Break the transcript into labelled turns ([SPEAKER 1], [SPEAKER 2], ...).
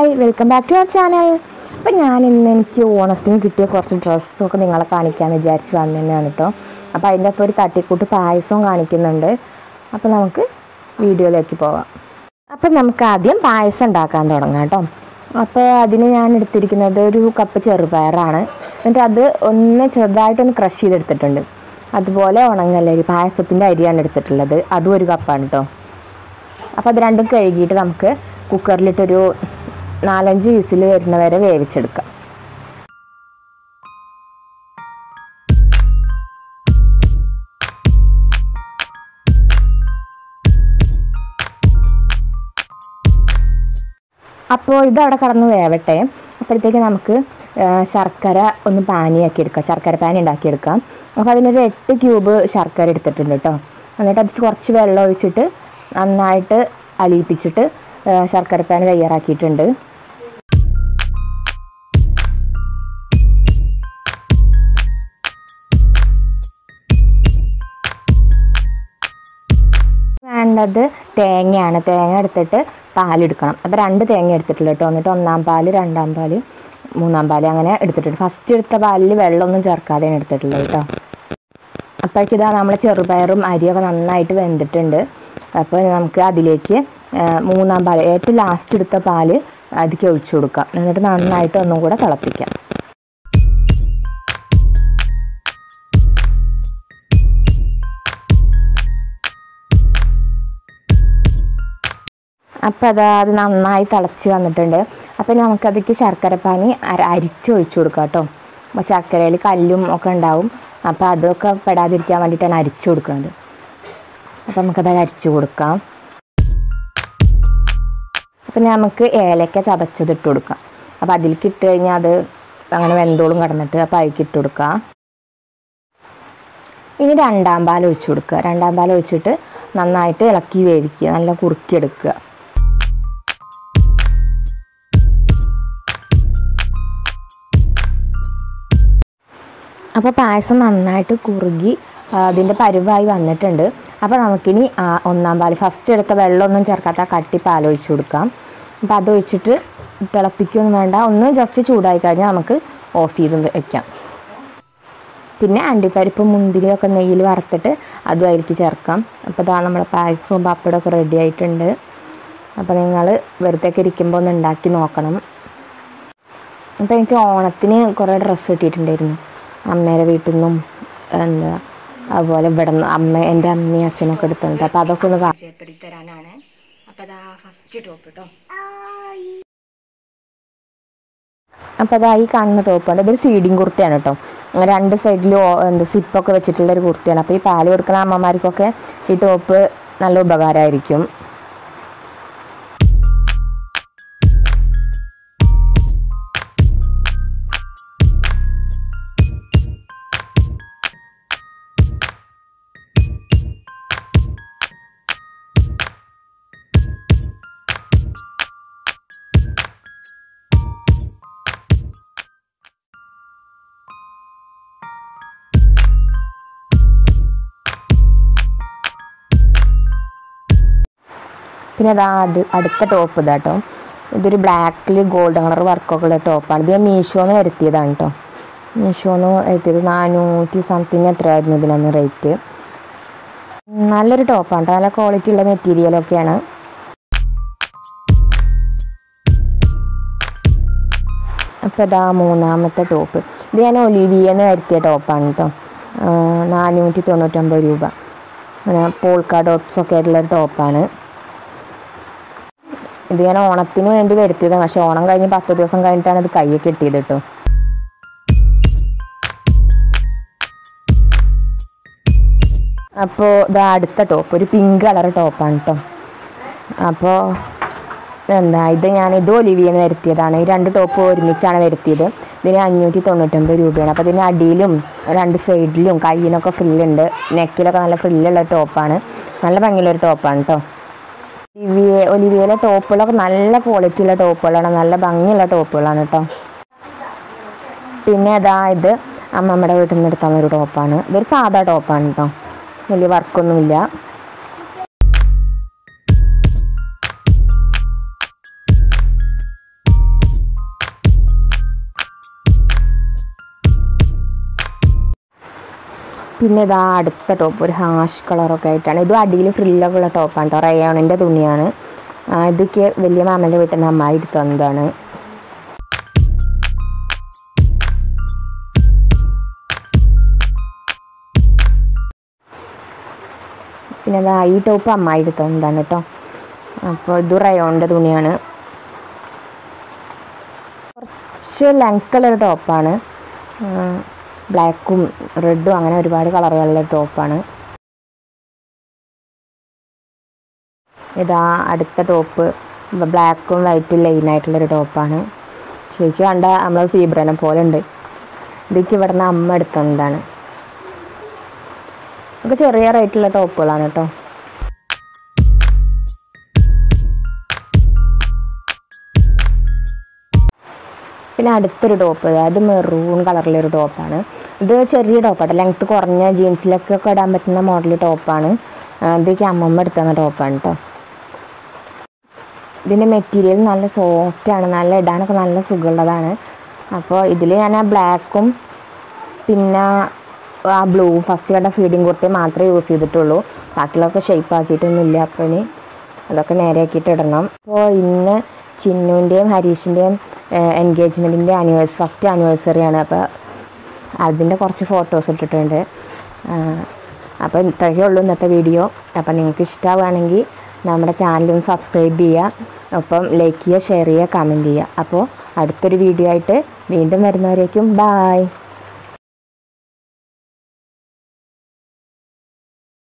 [SPEAKER 1] hi welcome back to our channel അപ്പം ഞാൻ ഇന്ന് എനിക്ക് ഓണത്തിന് കിട്ടിയ കുറച്ച് ഡ്രസ്സൊക്കെ നിങ്ങളെ കാണിക്കാമെന്ന് വിചാരിച്ച് വന്നു തന്നെയാണ് കേട്ടോ അപ്പോൾ അതിൻ്റെ ഒപ്പം ഒരു തട്ടിക്കൂട്ട് പായസവും കാണിക്കുന്നുണ്ട് അപ്പോൾ നമുക്ക് വീഡിയോയിലേക്ക് പോവാം അപ്പം നമുക്ക് ആദ്യം പായസം ഉണ്ടാക്കാൻ തുടങ്ങാം കേട്ടോ അപ്പോൾ അതിന് ഞാൻ എടുത്തിരിക്കുന്നത് ഒരു കപ്പ് ചെറുപയറാണ് എന്നിട്ട് അത് ഒന്ന് ചെറുതായിട്ടൊന്ന് ക്രഷ് ചെയ്തെടുത്തിട്ടുണ്ട് അതുപോലെ ഉണങ്ങല്ലരി പായസത്തിൻ്റെ അരിയാണ് എടുത്തിട്ടുള്ളത് അതും ഒരു കപ്പാണ് കേട്ടോ അപ്പോൾ അത് രണ്ടും കഴുകിയിട്ട് നമുക്ക് കുക്കറിലിട്ടൊരു നാലഞ്ച് വിസിൽ വരുന്ന വരെ വേവിച്ചെടുക്കാം അപ്പോൾ ഇത് അവിടെ കടന്ന് വേവട്ടെ അപ്പോഴത്തേക്ക് നമുക്ക് ആ, ശർക്കര ഒന്ന് പാനിയാക്കി എടുക്കാം ശർക്കര പാനി ഉണ്ടാക്കിയെടുക്കാം അപ്പോൾ അതിനൊരു എട്ട് ക്യൂബ് ശർക്കര എടുത്തിട്ടുണ്ട് കേട്ടോ എന്നിട്ട് അത് കുറച്ച് വെള്ളം ഒഴിച്ചിട്ട് നന്നായിട്ട് അലിയിപ്പിച്ചിട്ട് ആ, ശർക്കര പാനി തയ്യാറാക്കിയിട്ടുണ്ട് വേണ്ടത് തേങ്ങയാണ് തേങ്ങ എടുത്തിട്ട് പാലെടുക്കണം അപ്പോൾ രണ്ട് തേങ്ങ എടുത്തിട്ടുള്ളൂ കേട്ടോ എന്നിട്ട് ഒന്നാം പാല് രണ്ടാം പാല് മൂന്നാം പാല് അങ്ങനെ എടുത്തിട്ടുണ്ട് ഫസ്റ്റ് എടുത്ത പാലിൽ വെള്ളമൊന്നും ചേർക്കാതെയാണ് എടുത്തിട്ടുള്ളത് കേട്ടോ അപ്പോഴേക്ക് ഇതാ നമ്മളെ ചെറുപയറും അരിയൊക്കെ നന്നായിട്ട് വെന്തിട്ടുണ്ട് അപ്പോൾ നമുക്ക് അതിലേക്ക് ആ, മൂന്നാം പാല് ഏറ്റവും ലാസ്റ്റ് എടുത്ത പാല് അതിലേക്ക് ഒഴിച്ചു കൊടുക്കാം എന്നിട്ട് നന്നായിട്ട് ഒന്നും കൂടെ തിളപ്പിക്കാം അപ്പോൾ അതാ അത് നന്നായി തിളച്ച് വന്നിട്ടുണ്ട് അപ്പോൾ നമുക്കതിലേക്ക് ശർക്കരപ്പാനി അര അരിച്ചൊഴിച്ചു കൊടുക്കാം കേട്ടോ അപ്പോൾ ശർക്കരയിൽ കല്ലും ഒക്കെ ഉണ്ടാവും അപ്പോൾ അതൊക്കെ പെടാതിരിക്കാൻ വേണ്ടിയിട്ടാണ് അരിച്ചു കൊടുക്കുന്നത് അപ്പോൾ നമുക്കത് അരിച്ചു കൊടുക്കാം അപ്പം നമുക്ക് ഏലക്ക ചതച്ചത് ഇട്ട് കൊടുക്കാം അപ്പോൾ അതിലേക്ക് ഇട്ട് കഴിഞ്ഞാൽ അത് അങ്ങനെ വെന്തോളും കിടന്നിട്ട് അപ്പോൾ അതിലേക്ക് ഇട്ട് കൊടുക്കാം ഇനി രണ്ടാം പാൽ ഒഴിച്ചു കൊടുക്കുക രണ്ടാം പാൽ ഒഴിച്ചിട്ട് നന്നായിട്ട് ഇളക്കി വേവിക്കുക നല്ല കുറുക്കിയെടുക്കുക അപ്പോൾ പായസം നന്നായിട്ട് കുറുകി ആ, അതിൻ്റെ പരുവായി വന്നിട്ടുണ്ട് അപ്പോൾ നമുക്കിനി ആ ഒന്നാം പാൽ ഫസ്റ്റ് എടുത്ത വെള്ളമൊന്നും ചേർക്കാത്ത ആ കട്ടി പാൽ ഒഴിച്ചു കൊടുക്കാം അപ്പോൾ അത് ഒഴിച്ചിട്ട് തിളപ്പിക്കൊന്നും വേണ്ട ഒന്ന് ജസ്റ്റ് ചൂടായി കഴിഞ്ഞാൽ നമുക്ക് ഓഫ് ചെയ്ത് വെക്കാം പിന്നെ അണ്ടിപ്പരിപ്പും മുന്തിരിയൊക്കെ നെയ്യിൽ വറുത്തിട്ട് അതും അതിലേക്ക് ചേർക്കാം അപ്പോൾ ഇതാ നമ്മുടെ പായസവും പപ്പടമൊക്കെ റെഡി ആയിട്ടുണ്ട് അപ്പോൾ നിങ്ങൾ വെറുതെ ഒക്കെ ഇരിക്കുമ്പോൾ ഒന്ന് ഉണ്ടാക്കി നോക്കണം അപ്പോൾ എനിക്ക് ഓണത്തിന് കുറേ ഡ്രസ്സ് കിട്ടിയിട്ടുണ്ടായിരുന്നു അമ്മയുടെ വീട്ടിൽ നിന്നും എന്താ അതുപോലെ ഇവിടെ നിന്ന് അമ്മ എൻ്റെ അമ്മയും അച്ഛനൊക്കെ എടുത്തിട്ടുണ്ട് അപ്പോൾ അതൊക്കെ ഒന്ന് പരിചയപ്പെടുത്തി തരാനാണ് അപ്പോൾ അതാ ഫസ്റ്റ് ടോപ്പ് കേട്ടോ അപ്പോൾ അതാ ഈ കാണുന്ന ടോപ്പാണ് ഇതൊരു ഫീഡിങ് കുർത്തിയാണ് കേട്ടോ രണ്ട് സൈഡിലും എന്താ സിപ്പൊക്കെ വെച്ചിട്ടുള്ള ഒരു കുർത്തിയാണ് അപ്പോൾ ഈ പാല് കൊടുക്കുന്ന അമ്മമാർക്കൊക്കെ ഈ ടോപ്പ് നല്ല ഉപകാരമായിരിക്കും പിന്നെ അതാ അത് അടുത്ത ടോപ്പ് ഇതാ കേട്ടോ ഇതൊരു ബ്ലാക്കിൽ ഗോൾഡൻ കളർ വർക്കൊക്കെ ഉള്ള ടോപ്പാണ് ഇത് ഞാൻ മീഷോന്ന് വരുത്തിയതാണ് കേട്ടോ മീഷോന്ന് വരുത്തിയത് നാനൂറ്റി സംതിങ് എത്രയായിരുന്നു ഇതിനന്ന് റേറ്റ് നല്ലൊരു ടോപ്പാണ് കേട്ടോ നല്ല ക്വാളിറ്റി ഉള്ള മെറ്റീരിയലൊക്കെയാണ് അപ്പോൾ ഇതാ മൂന്നാമത്തെ ടോപ്പ് ഇത് ഞാൻ ഒലിവിയെന്ന് വരുത്തിയ ടോപ്പാണ് കേട്ടോ നാനൂറ്റി തൊണ്ണൂറ്റൊമ്പത് രൂപ അങ്ങനെ പോൾക്ക ഡോട്ട്സ് ഒക്കെ ആയിട്ടുള്ള ഒരു ടോപ്പാണ് ഇത് ഞാൻ ഓണത്തിന് വേണ്ടി വരുത്തിയതാണ് പക്ഷെ ഓണം കഴിഞ്ഞ് പത്ത് ദിവസം കഴിഞ്ഞിട്ടാണ് ഇത് കയ്യിൽ കിട്ടിയത് കേട്ടോ അപ്പോൾ ഇത് അടുത്ത ടോപ്പ് ഒരു പിങ്ക് കളർ ടോപ്പാണ് കേട്ടോ അപ്പോൾ എന്താ ഇത് ഞാൻ ഇത് ഒലിവിയെന്ന് വരുത്തിയതാണ് ഈ രണ്ട് ടോപ്പ് ഒരുമിച്ചാണ് വരുത്തിയത് ഇതിന് അഞ്ഞൂറ്റി തൊണ്ണൂറ്റൊമ്പത് രൂപയാണ് അപ്പോൾ ഇതിന് അടിയിലും രണ്ട് സൈഡിലും കയ്യിനൊക്കെ ഫ്രില്ലുണ്ട് നെക്കിലൊക്കെ നല്ല ഫ്രില്ലുള്ള ടോപ്പാണ് നല്ല ഭംഗിയുള്ളൊരു ടോപ്പാണ് കേട്ടോ ഒലിവിയ ഒലിവിയയിലെ ടോപ്പുകളൊക്കെ നല്ല ക്വാളിറ്റി ഉള്ള ടോപ്പുകളാണ് നല്ല ഭംഗിയുള്ള ടോപ്പുകളാണ് കേട്ടോ പിന്നെ അതാ ഇത് അമ്മമ്മയുടെ വീട്ടിൽ നിന്ന് എടുത്ത ഒരു ടോപ്പാണ് ഇതൊരു സാധാ ടോപ്പാണ് കേട്ടോ വലിയ വർക്കൊന്നുമില്ല പിന്നെ ഇതാ അടുത്ത ടോപ്പ് ഒരു ഹാഷ് കളറൊക്കെ ആയിട്ടാണ് ഇതും അടിയിൽ ഫ്രില്ലൊക്കെ ഉള്ള ടോപ്പാണ് കേട്ടോ റയോണിൻ്റെ തുണിയാണ് ആ, ഇതൊക്കെ വലിയ മാമൻ്റെ വീട്ടിൽ നിന്ന് അമ്മായി എടുത്തു തന്നതാണ് പിന്നെ അതാ ഈ ടോപ്പ് അമ്മായി എടുത്തു തന്നതാണ് കേട്ടോ അപ്പോൾ ഇത് റയോണിൻ്റെ തുണിയാണ് കുറച്ച് ലെങ്ത്തുള്ളൊരു ടോപ്പാണ് ബ്ലാക്കും റെഡും അങ്ങനെ ഒരുപാട് കളറുകളുള്ള ടോപ്പാണ് ഇതാ അടുത്ത ടോപ്പ് ബ്ലാക്കും വൈറ്റും ലൈനായിട്ടുള്ളൊരു ടോപ്പാണ് ശരിക്കും കണ്ട നമ്മൾ സീബ്രനെ പോലെ ഉണ്ട് ഇതൊക്കെ ഇവിടുന്ന് അമ്മ എടുത്തതാണ് ഒക്കെ ചെറിയ റേറ്റുള്ള ടോപ്പുകളാണ് കേട്ടോ പിന്നെ അടുത്തൊരു ടോപ്പ് അത് മെറൂൺ കളറിലൊരു ടോപ്പാണ് ഇത് ചെറിയ ടോപ്പാണ് ലെങ്ത്ത് കുറഞ്ഞ ജീൻസിലൊക്കെ ഒക്കെ ഇടാൻ പറ്റുന്ന മോഡൽ ടോപ്പാണ് ഇതൊക്കെ അമ്മമ്മ എടുത്തുന്ന ടോപ്പാണ് കേട്ടോ ഇതിൻ്റെ മെറ്റീരിയൽ നല്ല സോഫ്റ്റാണ് നല്ല ഇടാനൊക്കെ നല്ല സുഖമുള്ളതാണ് അപ്പോൾ ഇതിൽ ഞാൻ ആ ബ്ലാക്കും പിന്നെ ആ ബ്ലൂ ഫസ്റ്റ് കണ്ട ഫീഡിങ് കുർത്തി മാത്രമേ യൂസ് ചെയ്തിട്ടുള്ളൂ ബാക്കിയുള്ളതൊക്കെ ഷേപ്പ് ആക്കിയിട്ടൊന്നുമില്ല അപ്പോൾ ഇനി അതൊക്കെ നേരെയാക്കിയിട്ട് ഇടണം അപ്പോൾ ഇന്ന് ചിന്നുവിൻ്റെയും ഹരീഷിൻ്റെയും എൻഗേജ്മെൻറ്റിൻ്റെ ആനിവേഴ്സറി ഫസ്റ്റ് ആനിവേഴ്സറിയാണ് അപ്പോൾ അതിൻ്റെ കുറച്ച് ഫോട്ടോസ് ഇട്ടിട്ടുണ്ട് അപ്പോൾ ഇത്രയൊക്കെ ഉള്ളൂ ഇന്നത്തെ വീഡിയോ അപ്പോൾ നിങ്ങൾക്ക് ഇഷ്ടമാവുകയാണെങ്കിൽ നമ്മുടെ ചാനലും സബ്സ്ക്രൈബ് ചെയ്യുക ഒപ്പം ലൈക്ക് ചെയ്യുക ഷെയർ ചെയ്യുക കമൻറ്റ് ചെയ്യുക അപ്പോൾ അടുത്തൊരു വീഡിയോ ആയിട്ട് വീണ്ടും വരുന്നവരേക്കും ബായ്